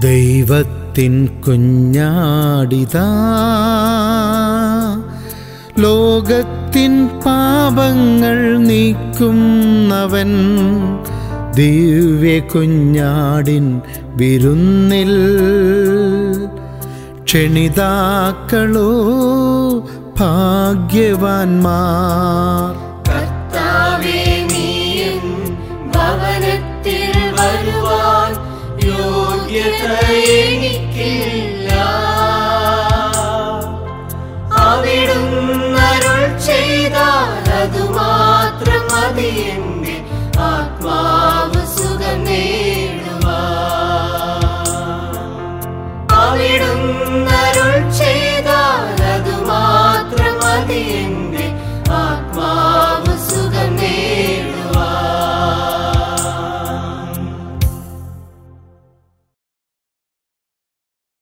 ദൈവത്തിൻ കുഞ്ഞാടിതാ ലോകത്തിൻ പാപങ്ങൾ നീക്കുന്നവൻ ദിവ്യ കുഞ്ഞാടിൻ വിരുന്നിൽ ക്ഷണിതാക്കളോ ഭാഗ്യവാന്മാർ കർത്താവേ നീയും ഭവനത്തിൽ വരുവാൻ യോഗ്യത എനിക്കില്ല അവിടുന്നരുൾ ചെയ്താൽ അതുമാത്രം മതി എന്റെ ആത്മാ